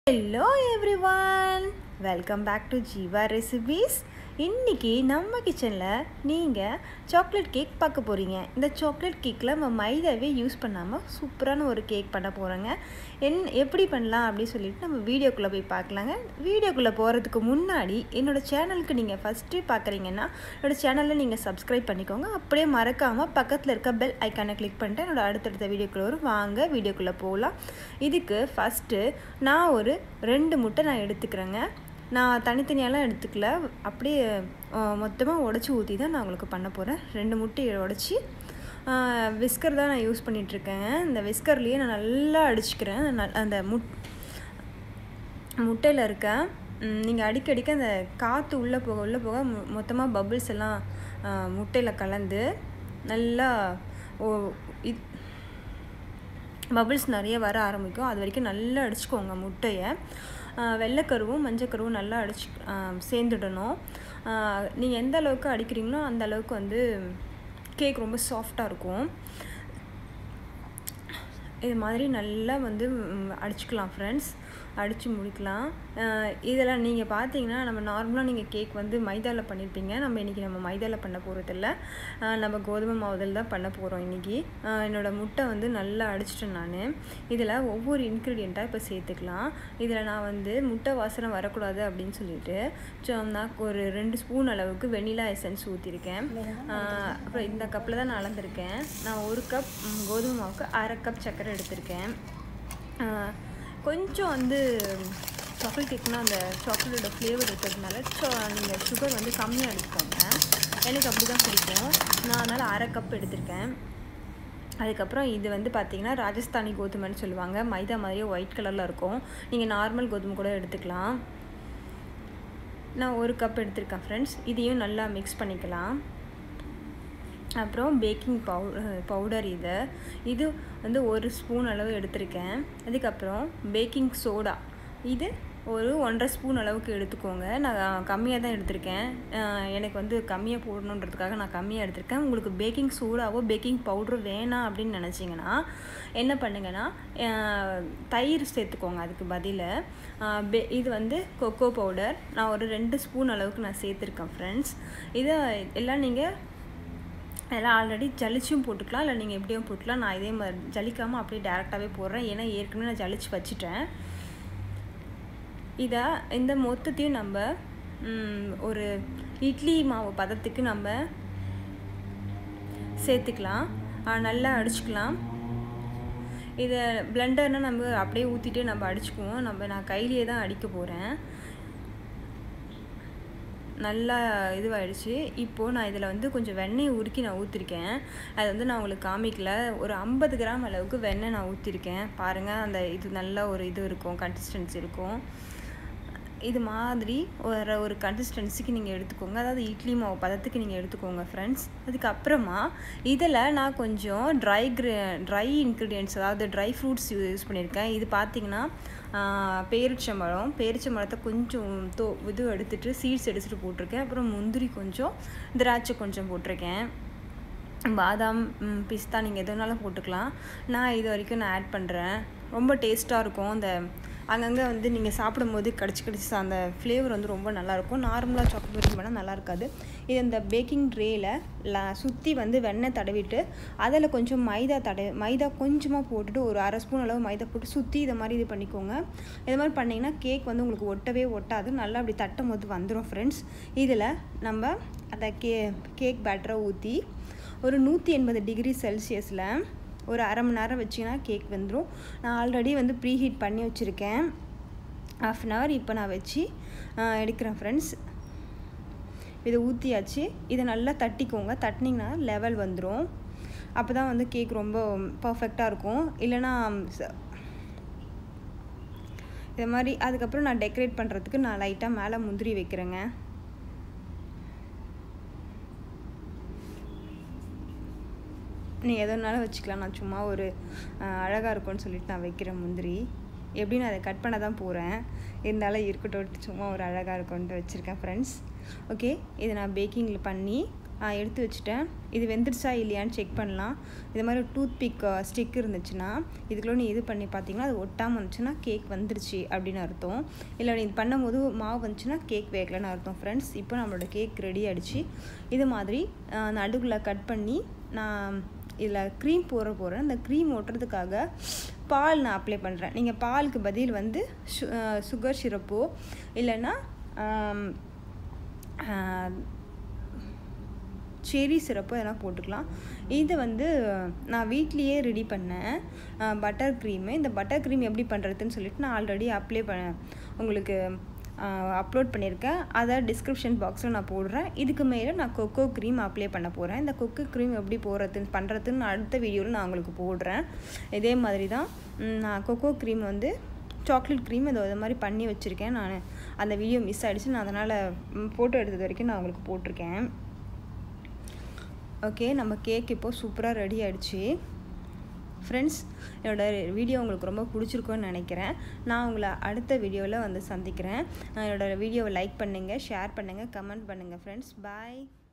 hello everyone welcome back to Jeeva recipes இன்றைக்கி நம்ம கிச்சனில் நீங்கள் சாக்லேட் கேக் பார்க்க போகிறீங்க இந்த சாக்லேட் கேக்கில் நம்ம மைதாவே யூஸ் பண்ணாமல் சூப்பரான ஒரு கேக் பண்ண போகிறோங்க என் எப்படி பண்ணலாம் அப்படின்னு சொல்லிட்டு நம்ம வீடியோக்குள்ளே போய் பார்க்கலாங்க வீடியோக்குள்ளே போகிறதுக்கு முன்னாடி என்னோடய சேனலுக்கு நீங்கள் ஃபஸ்ட்டு பார்க்குறீங்கன்னா என்னோடய சேனலில் நீங்கள் சப்ஸ்கிரைப் பண்ணிக்கோங்க அப்படியே மறக்காமல் பக்கத்தில் இருக்க பெல் ஐக்கானை கிளிக் பண்ணிட்டு என்னோடய அடுத்தடுத்த வீடியோக்குள்ளே வரும் வாங்க வீடியோக்குள்ளே போகலாம் இதுக்கு ஃபஸ்ட்டு நான் ஒரு ரெண்டு முட்டை நான் எடுத்துக்கிறேங்க நான் தனித்தனியாலாம் எடுத்துக்கல அப்படியே மொத்தமாக உடச்சி ஊற்றி தான் நான் உங்களுக்கு பண்ண போகிறேன் ரெண்டு முட்டையை உடச்சி விஸ்கர் தான் நான் யூஸ் பண்ணிகிட்ருக்கேன் இந்த விஸ்கர்லேயே நான் நல்லா அடிச்சுக்கிறேன் அந்த முட் முட்டையில் இருக்க நீங்கள் அடிக்கடிக்க அந்த காற்று உள்ளே போக உள்ளே போக மொத்தமாக பபிள்ஸ் எல்லாம் முட்டையில் கலந்து நல்லா ஓ இது பபிள்ஸ் நிறைய வர ஆரம்பிக்கும் அது வரைக்கும் நல்லா அடிச்சுக்கோங்க முட்டையை வெள்ளைக்கருவும் மஞ்சக்கருவும் நல்லா அடிச்சு சேர்ந்துடணும் நீங்கள் எந்த அளவுக்கு அடிக்கிறீங்களோ அந்த அளவுக்கு வந்து கேக் ரொம்ப சாஃப்டாக இருக்கும் இது மாதிரி நல்லா வந்து அடிச்சுக்கலாம் ஃப்ரெண்ட்ஸ் அடித்து முடிக்கலாம் இதெல்லாம் நீங்கள் பார்த்தீங்கன்னா நம்ம நார்மலாக நீங்கள் கேக் வந்து மைதாவில் பண்ணியிருப்பீங்க நம்ம இன்றைக்கி நம்ம மைதாவில் பண்ண போகிறதில்ல நம்ம கோதுமை மாவுதல் தான் பண்ண போகிறோம் இன்றைக்கி என்னோடய முட்டை வந்து நல்லா அடிச்சிட்டேன் நான் இதில் ஒவ்வொரு இன்க்ரீடியண்ட்டாக இப்போ சேர்த்துக்கலாம் இதில் நான் வந்து முட்டை வாசனை வரக்கூடாது அப்படின்னு சொல்லிட்டு நான் ஒரு ரெண்டு ஸ்பூன் அளவுக்கு வெனிலா எசன்ஸ் ஊற்றிருக்கேன் அப்புறம் இந்த கப்பில் தான் நான் அளந்திருக்கேன் நான் ஒரு கப் கோதுமை மாவுக்கு அரை கப் சர்க்கரை எடுத்திருக்கேன் கொஞ்சம் வந்து சாக்லேட் கேக்னால் அந்த சாக்லேட்டோட ஃப்ளேவர் இருக்கிறதுனால ஸோ நீங்கள் சுகர் வந்து கம்மியாக எடுத்துக்கோங்க எனக்கு அப்படி தான் பிடிக்கும் நான் அதனால் அரை கப் எடுத்திருக்கேன் அதுக்கப்புறம் இது வந்து பார்த்திங்கன்னா ராஜஸ்தானி கோதுமைன்னு சொல்லுவாங்க மைதா மாதிரியே ஒயிட் கலரில் இருக்கும் நீங்கள் நார்மல் கோதுமை கூட எடுத்துக்கலாம் நான் ஒரு கப் எடுத்திருக்கேன் ஃப்ரெண்ட்ஸ் இதையும் நல்லா மிக்ஸ் பண்ணிக்கலாம் அப்புறம் பேக்கிங் பவு பவுடர் இது இது வந்து ஒரு ஸ்பூன் அளவு எடுத்திருக்கேன் அதுக்கப்புறம் பேக்கிங் சோடா இது ஒரு ஒன்றரை ஸ்பூன் அளவுக்கு எடுத்துக்கோங்க நான் கம்மியாக தான் எடுத்திருக்கேன் எனக்கு வந்து கம்மியாக போடணுன்றதுக்காக நான் கம்மியாக எடுத்திருக்கேன் உங்களுக்கு பேக்கிங் சோடாவோ பேக்கிங் பவுடரோ வேணாம் அப்படின்னு நினச்சிங்கன்னா என்ன பண்ணுங்கன்னா தயிர் சேர்த்துக்கோங்க அதுக்கு பதில் பே இது வந்து கொக்கோ பவுடர் நான் ஒரு ரெண்டு ஸ்பூன் அளவுக்கு நான் சேர்த்துருக்கேன் ஃப்ரெண்ட்ஸ் இதை எல்லாம் நீங்கள் அதெல்லாம் ஆல்ரெடி ஜலிச்சும் போட்டுக்கலாம் இல்லை நீங்கள் எப்படியும் போட்டுக்கலாம் நான் இதே மாதிரி ஜலிக்காமல் அப்படியே டேரெக்டாகவே போடுறேன் ஏன்னா ஏற்கனவே நான் ஜலிச்சு வச்சுட்டேன் இதை இந்த மொத்தத்தையும் நம்ம ஒரு இட்லி மாவு பதத்துக்கு நம்ம சேர்த்துக்கலாம் நல்லா அடிச்சுக்கலாம் இதை பிளெண்டர்னால் நம்ம அப்படியே ஊற்றிட்டு நம்ம அடிச்சுக்குவோம் நம்ம நான் கையிலேயே தான் அடிக்க போகிறேன் நல்லா இதுவாகிடுச்சு இப்போது நான் இதில் வந்து கொஞ்சம் வெண்ணெய் உருக்கி நான் ஊற்றிருக்கேன் அது வந்து நான் உங்களுக்கு காமிக்கல ஒரு ஐம்பது கிராம் அளவுக்கு வெண்ணெய் நான் ஊற்றிருக்கேன் பாருங்கள் அந்த இது நல்ல ஒரு இது இருக்கும் கன்சிஸ்டன்சி இருக்கும் இது மாதிரி ஒரு ஒரு கன்சிஸ்டன்சிக்கு நீங்கள் எடுத்துக்கோங்க அதாவது இட்லி மாவு பதத்துக்கு நீங்கள் எடுத்துக்கோங்க ஃப்ரெண்ட்ஸ் அதுக்கப்புறமா இதில் நான் கொஞ்சம் ட்ரை கிரே ட்ரை இன்க்ரீடியன்ட்ஸ் அதாவது ட்ரை ஃப்ரூட்ஸ் யூஸ் பண்ணியிருக்கேன் இது பார்த்திங்கன்னா பேரிச்சம்பழம் பேரிச்சம்பழத்தை கொஞ்சம் தோ இது எடுத்துகிட்டு சீட்ஸ் எடுத்துகிட்டு போட்டிருக்கேன் அப்புறம் முந்திரி கொஞ்சம் திராட்சை கொஞ்சம் போட்டிருக்கேன் பாதாம் பிஸ்தா நீங்கள் எதுனாலும் போட்டுக்கலாம் நான் இது வரைக்கும் நான் ஆட் பண்ணுறேன் ரொம்ப டேஸ்ட்டாக இருக்கும் அந்த அங்கங்கே வந்து நீங்கள் சாப்பிடும்போது கடிச்சு கடிச்சு அந்த ஃப்ளேவர் வந்து ரொம்ப நல்லாயிருக்கும் நார்மலாக சாக்லேட் பண்ணால் நல்லா இருக்காது இது இந்த பேக்கிங் ட்ரேயில் ல சுற்றி வந்து வெண்ணெய் தடவிட்டு அதில் கொஞ்சம் மைதா தட மைதா கொஞ்சமாக போட்டுட்டு ஒரு அரை ஸ்பூன் அளவு மைதா போட்டு சுற்றி இதை மாதிரி இது பண்ணிக்கோங்க இது மாதிரி பண்ணிங்கன்னா கேக் வந்து உங்களுக்கு ஒட்டவே ஒட்டாது நல்லா அப்படி தட்டும் போது வந்துடும் ஃப்ரெண்ட்ஸ் இதில் நம்ம அந்த கே கேக் பேட்டரை ஊற்றி ஒரு நூற்றி எண்பது டிகிரி செல்சியஸில் ஒரு அரை மணி நேரம் வச்சிங்கன்னா கேக் வந்துடும் நான் ஆல்ரெடி வந்து ப்ரீ ஹீட் பண்ணி வச்சுருக்கேன் ஆஃப் அன் ஹவர் இப்போ நான் வச்சு எடுக்கிறேன் ஃப்ரெண்ட்ஸ் இதை ஊற்றியாச்சு இதை நல்லா தட்டிக்கோங்க தட்டினீங்கன்னா லெவல் வந்துடும் அப்போ தான் வந்து கேக் ரொம்ப பர்ஃபெக்டாக இருக்கும் இல்லைனா இது மாதிரி அதுக்கப்புறம் நான் டெக்கரேட் பண்ணுறதுக்கு நான் லைட்டாக மேலே முந்திரி வைக்கிறேங்க நீ எதனாலும் வச்சுக்கலாம் நான் சும்மா ஒரு அழகாக இருக்கும்னு சொல்லிட்டு நான் வைக்கிறேன் முந்திரி எப்படி நான் அதை கட் பண்ண தான் போகிறேன் இருந்தாலும் இருக்கட்டும் சும்மா ஒரு அழகாக இருக்கும்ன்ட்டு வச்சுருக்கேன் ஃப்ரெண்ட்ஸ் ஓகே இதை நான் பேக்கிங்கில் பண்ணி எடுத்து வச்சுட்டேன் இது வெந்துருச்சா இல்லையான்னு செக் பண்ணலாம் இது மாதிரி டூத் பிக் ஸ்டிக் இருந்துச்சுன்னா இதுக்குள்ளே நீ இது பண்ணி பார்த்தீங்கன்னா அது ஒட்டாமல் இருந்துச்சுன்னா கேக் வந்துருச்சு அப்படின்னு அர்த்தம் இல்லை நீ பண்ணும்போது மாவு வந்துச்சுன்னா கேக் வேகலைன்னு அர்த்தம் ஃப்ரெண்ட்ஸ் இப்போ நம்மளோட கேக் ரெடி ஆகிடுச்சு இது மாதிரி நடுவில் கட் பண்ணி நான் இதில் க்ரீம் போட போகிறேன் அந்த க்ரீம் ஓட்டுறதுக்காக பால் நான் அப்ளை பண்ணுறேன் நீங்கள் பாலுக்கு பதில் வந்து சு சுகர் சிரப்போ இல்லைன்னா செரி சிரப்போ எதனா போட்டுக்கலாம் இது வந்து நான் வீட்லேயே ரெடி பண்ணேன் பட்டர் க்ரீமு இந்த பட்டர் க்ரீம் எப்படி பண்ணுறதுன்னு சொல்லிட்டு நான் ஆல்ரெடி அப்ளை பண்ண உங்களுக்கு அப்லோட் பண்ணியிருக்கேன் அதை டிஸ்கிரிப்ஷன் பாக்ஸில் நான் போடுறேன் இதுக்கு மேலே நான் கொக்கோ க்ரீம் அப்ளை பண்ண போகிறேன் இந்த கொக்கோ க்ரீம் எப்படி போடுறதுன்னு பண்ணுறதுன்னு நான் அடுத்த வீடியோவில் நான் உங்களுக்கு போடுறேன் இதே மாதிரி தான் நான் கொக்கோ க்ரீம் வந்து சாக்லேட் க்ரீம் இது இது மாதிரி பண்ணி வச்சுருக்கேன் நான் அந்த வீடியோ மிஸ் ஆகிடுச்சு நான் அதனால் ஃபோட்டோ எடுத்தது வரைக்கும் நான் உங்களுக்கு போட்டிருக்கேன் ஓகே நம்ம கேக் இப்போது சூப்பராக ரெடி ஆகிடுச்சு ஃப்ரெண்ட்ஸ் என்னோடய வீடியோ உங்களுக்கு ரொம்ப பிடிச்சிருக்குன்னு நினைக்கிறேன் நான் உங்களை அடுத்த வீடியோவில் வந்து சந்திக்கிறேன் என்னோடய வீடியோவை லைக் பண்ணுங்கள் ஷேர் பண்ணுங்கள் கமெண்ட் பண்ணுங்கள் ஃப்ரெண்ட்ஸ் பாய்